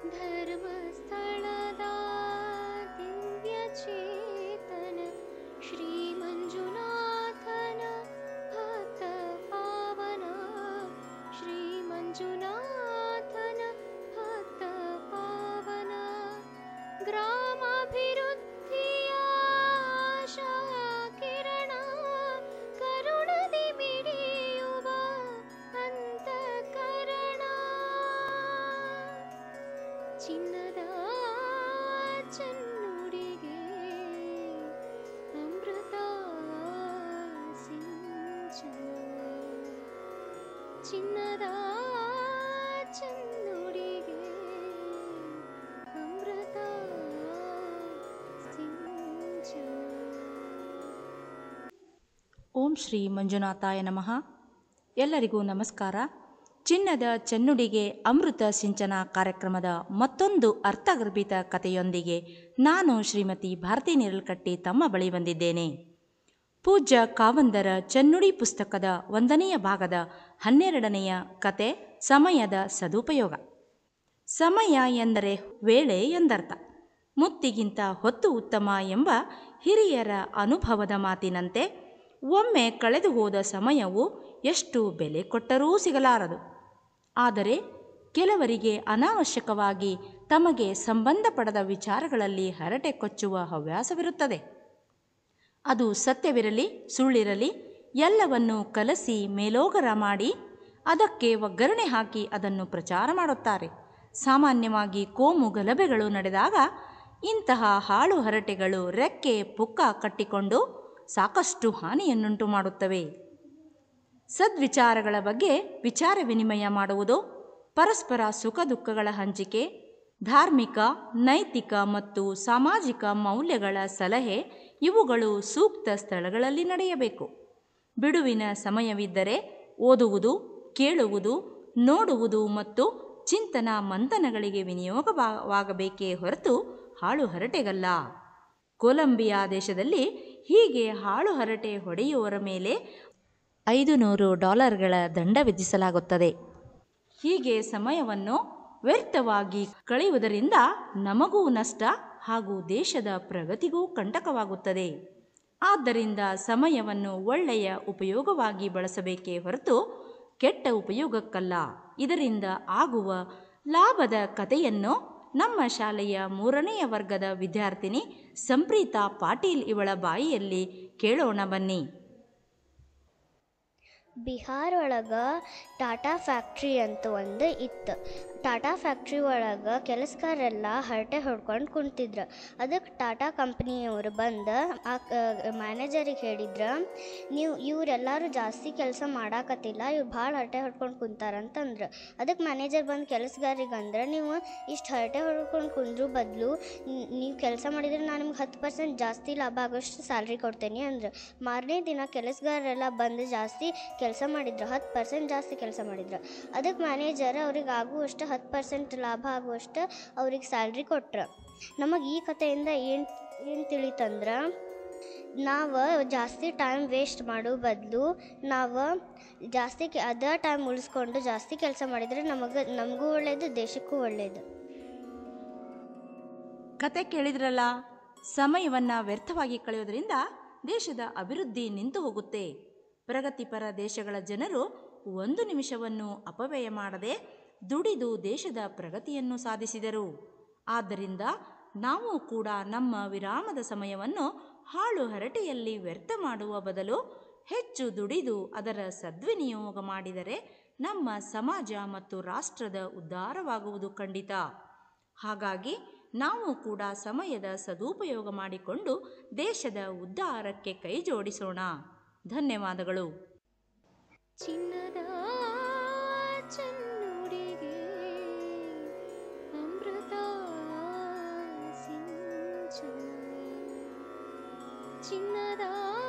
ಧರ್ಮಸ್ಥಳದ ದಿವ್ಯ ಚೇತನ ಶ್ರೀ ಮಂಜುನಾಥನ ಭಕ್ತ ಪಾವನ ಶ್ರೀ ಮಂಜುನಾಥನ ಭಕ್ತ ಪಾವನ ಗ್ರಾಮಾಭಿವೃದ್ಧಿಯ ಆಶಾ ಕಿರಣ ಕರುಣದಿ ಮಿಡಿಯುವ ಅಂತಃಕರಣ ಚಿನ್ನದ ಚೆನ್ನುಡಿಗೆ ಅಮೃತ ಸಿಂಚನ ಚಿನ್ನದ ಚೆನ್ನುಡಿಗೆ ಅಮೃತ ಸಿಂಚನ ಓಂ ಶ್ರೀ ಮಂಜುನಾಥಾಯ ನಮಃ ಎಲ್ಲರಿಗೂ ನಮಸ್ಕಾರ ಚಿನ್ನದ ಚೆನ್ನುಡಿಗೆ ಅಮೃತ ಸಿಂಚನ ಕಾರ್ಯಕ್ರಮದ ಮತ್ತೊಂದು ಅರ್ಥಗರ್ಭಿತ ಕಥೆಯೊಂದಿಗೆ ನಾನು ಶ್ರೀಮತಿ ಭಾರತಿ ನಿರಲ್ಕಟ್ಟಿ ತಮ್ಮ ಬಳಿ ಬಂದಿದ್ದೇನೆ ಪೂಜ್ಯ ಕಾವಂದರ ಚೆನ್ನುಡಿ ಪುಸ್ತಕದ ಒಂದನೆಯ ಭಾಗದ ಹನ್ನೆರಡನೆಯ ಕತೆ ಸಮಯದ ಸದುಪಯೋಗ ಸಮಯ ಎಂದರೆ ವೇಳೆ ಎಂದರ್ಥ ಮುತ್ತಿಗಿಂತ ಹೊತ್ತು ಉತ್ತಮ ಎಂಬ ಹಿರಿಯರ ಅನುಭವದ ಮಾತಿನಂತೆ ಒಮ್ಮೆ ಕಳೆದು ಹೋದ ಸಮಯವು ಎಷ್ಟು ಬೆಲೆ ಕೊಟ್ಟರೂ ಸಿಗಲಾರದು ಆದರೆ ಕೆಲವರಿಗೆ ಅನಾವಶ್ಯಕವಾಗಿ ತಮಗೆ ಸಂಬಂಧಪಡದ ವಿಚಾರಗಳಲ್ಲಿ ಹರಟೆ ಕೊಚ್ಚುವ ಹವ್ಯಾಸವಿರುತ್ತದೆ ಅದು ಸತ್ಯವಿರಲಿ ಸುಳ್ಳಿರಲಿ ಎಲ್ಲವನ್ನೂ ಕಲಸಿ ಮೇಲೋಗರ ಮಾಡಿ ಅದಕ್ಕೆ ಒಗ್ಗರಣೆ ಹಾಕಿ ಅದನ್ನು ಪ್ರಚಾರ ಮಾಡುತ್ತಾರೆ ಸಾಮಾನ್ಯವಾಗಿ ಕೋಮು ಗಲಭೆಗಳು ನಡೆದಾಗ ಇಂತಹ ಹಾಳು ಹರಟೆಗಳು ರೆಕ್ಕೆ ಪುಕ್ಕ ಕಟ್ಟಿಕೊಂಡು ಸಾಕಷ್ಟು ಹಾನಿಯನ್ನುಂಟು ಮಾಡುತ್ತವೆ ಸದ್ವಿಚಾರಗಳ ಬಗ್ಗೆ ವಿಚಾರ ವಿನಿಮಯ ಮಾಡುವುದು ಪರಸ್ಪರ ಸುಖ ದುಃಖಗಳ ಹಂಚಿಕೆ ಧಾರ್ಮಿಕ ನೈತಿಕ ಮತ್ತು ಸಾಮಾಜಿಕ ಮೌಲ್ಯಗಳ ಸಲಹೆ ಇವುಗಳು ಸೂಕ್ತ ಸ್ಥಳಗಳಲ್ಲಿ ನಡೆಯಬೇಕು ಬಿಡುವಿನ ಸಮಯವಿದ್ದರೆ ಓದುವುದು ಕೇಳುವುದು ನೋಡುವುದು ಮತ್ತು ಚಿಂತನ ಮಂಥನಗಳಿಗೆ ವಿನಿಯೋಗವಾಗಬೇಕೇ ಹೊರತು ಹಾಳು ಹರಟೆಗಲ್ಲ ಕೊಲಂಬಿಯಾ ದೇಶದಲ್ಲಿ ಹೀಗೆ ಹಾಳು ಹರಟೆ ಹೊಡೆಯುವವರ ಮೇಲೆ ಐದು ನೂರು ಡಾಲರ್ಗಳ ದಂಡ ವಿಧಿಸಲಾಗುತ್ತದೆ ಹೀಗೆ ಸಮಯವನ್ನು ವ್ಯರ್ಥವಾಗಿ ಕಳೆಯುವುದರಿಂದ ನಮಗೂ ನಷ್ಟ ಹಾಗೂ ದೇಶದ ಪ್ರಗತಿಗೂ ಕಂಟಕವಾಗುತ್ತದೆ ಆದ್ದರಿಂದ ಸಮಯವನ್ನು ಒಳ್ಳೆಯ ಉಪಯೋಗವಾಗಿ ಬಳಸಬೇಕೇ ಹೊರತು ಕೆಟ್ಟ ಉಪಯೋಗಕ್ಕಲ್ಲ ಇದರಿಂದ ಆಗುವ ಲಾಭದ ಕಥೆಯನ್ನು ನಮ್ಮ ಶಾಲೆಯ ಮೂರನೆಯ ವರ್ಗದ ವಿದ್ಯಾರ್ಥಿನಿ ಸಂಪ್ರೀತಾ ಪಾಟೀಲ್ ಇವಳ ಬಾಯಿಯಲ್ಲಿ ಕೇಳೋಣ ಬನ್ನಿ ಬಿಹಾರ ಒಳಗೆ ಟಾಟಾ ಫ್ಯಾಕ್ಟ್ರಿ ಅಂತ ಒಂದು ಇತ್ತು ಟಾಟಾ ಫ್ಯಾಕ್ಟ್ರಿ ಒಳಗೆ ಕೆಲಸಗಾರೆಲ್ಲ ಹರಟೆ ಹೊಡ್ಕೊಂಡು ಕುಂತಿದ್ರು ಅದಕ್ಕೆ ಟಾಟಾ ಕಂಪ್ನಿಯವರು ಬಂದು ಆ ಮ್ಯಾನೇಜರಿಗೆ ಹೇಳಿದ್ರು ನೀವು ಇವರೆಲ್ಲರೂ ಜಾಸ್ತಿ ಕೆಲಸ ಮಾಡಾಕತ್ತಿಲ್ಲ ಇವ್ರು ಭಾಳ ಹರಟೆ ಹೊಡ್ಕೊಂಡು ಕುಂತಾರಂತಂದ್ರೆ ಅದಕ್ಕೆ ಮ್ಯಾನೇಜರ್ ಬಂದು ಕೆಲಸಗಾರಿಗೆ ಅಂದ್ರೆ ನೀವು ಇಷ್ಟು ಹರಟೆ ಹೊಡ್ಕೊಂಡು ಕುಂದ್ರು ಬದಲು ನೀವು ಕೆಲಸ ಮಾಡಿದರೆ ನಾನು ನಿಮ್ಗೆ ಹತ್ತು ಪರ್ಸೆಂಟ್ ಜಾಸ್ತಿ ಲಾಭ ಆಗೋಷ್ಟು ಸ್ಯಾಲ್ರಿ ಕೊಡ್ತೇನೆ ಅಂದ್ರೆ ಮಾರನೇ ದಿನ ಕೆಲಸಗಾರರೆಲ್ಲ ಬಂದು ಜಾಸ್ತಿ ಕೆಲಸ ಮಾಡಿದ್ರು ಹತ್ತು ಪರ್ಸೆಂಟ್ ಜಾಸ್ತಿ ಕೆಲಸ ಮಾಡಿದ್ರು ಅದಕ್ಕೆ ಮ್ಯಾನೇಜರ್ ಅವ್ರಿಗೆ ಆಗುವಷ್ಟು ಹತ್ತು ಪರ್ಸೆಂಟ್ ಲಾಭ ಆಗುವಷ್ಟು ಅವ್ರಿಗೆ ಸ್ಯಾಲ್ರಿ ಕೊಟ್ರು ನಮಗೆ ಈ ಕಥೆಯಿಂದ ಏನು ಏನು ತಿಳಿತಂದ್ರೆ ನಾವು ಜಾಸ್ತಿ ಟೈಮ್ ವೇಸ್ಟ್ ಮಾಡೋ ಬದಲು ನಾವು ಜಾಸ್ತಿ ಕೆ ಅದೇ ಟೈಮ್ ಉಳಿಸ್ಕೊಂಡು ಜಾಸ್ತಿ ಕೆಲಸ ಮಾಡಿದರೆ ನಮಗೆ ನಮಗೂ ಒಳ್ಳೆಯದು ದೇಶಕ್ಕೂ ಒಳ್ಳೆಯದು ಕತೆ ಕೇಳಿದ್ರಲ್ಲ ಸಮಯವನ್ನು ವ್ಯರ್ಥವಾಗಿ ಕಳೆಯೋದ್ರಿಂದ ದೇಶದ ಅಭಿವೃದ್ಧಿ ನಿಂತು ಹೋಗುತ್ತೆ ಪ್ರಗತಿಪರ ದೇಶಗಳ ಜನರು ಒಂದು ನಿಮಿಷವನ್ನು ಅಪವ್ಯಯ ಮಾಡದೆ ದುಡಿದು ದೇಶದ ಪ್ರಗತಿಯನ್ನು ಸಾಧಿಸಿದರು ಆದ್ದರಿಂದ ನಾವು ಕೂಡ ನಮ್ಮ ವಿರಾಮದ ಸಮಯವನ್ನು ಹಾಳು ಹರಟೆಯಲ್ಲಿ ವ್ಯರ್ಥ ಮಾಡುವ ಬದಲು ಹೆಚ್ಚು ದುಡಿದು ಅದರ ಸದ್ವಿನಿಯೋಗ ಮಾಡಿದರೆ ನಮ್ಮ ಸಮಾಜ ಮತ್ತು ರಾಷ್ಟ್ರದ ಉದ್ಧಾರವಾಗುವುದು ಖಂಡಿತ ಹಾಗಾಗಿ ನಾವು ಕೂಡ ಸಮಯದ ಸದುಪಯೋಗ ಮಾಡಿಕೊಂಡು ದೇಶದ ಉದ್ಧಾರಕ್ಕೆ ಕೈ ಜೋಡಿಸೋಣ ಧನ್ಯವಾದಗಳು ಚಿನ್ನದ ಚೆನ್ನುಡಿಗೆ ಅಮೃತ ಸಿಂಚನ ಚಿನ್ನದ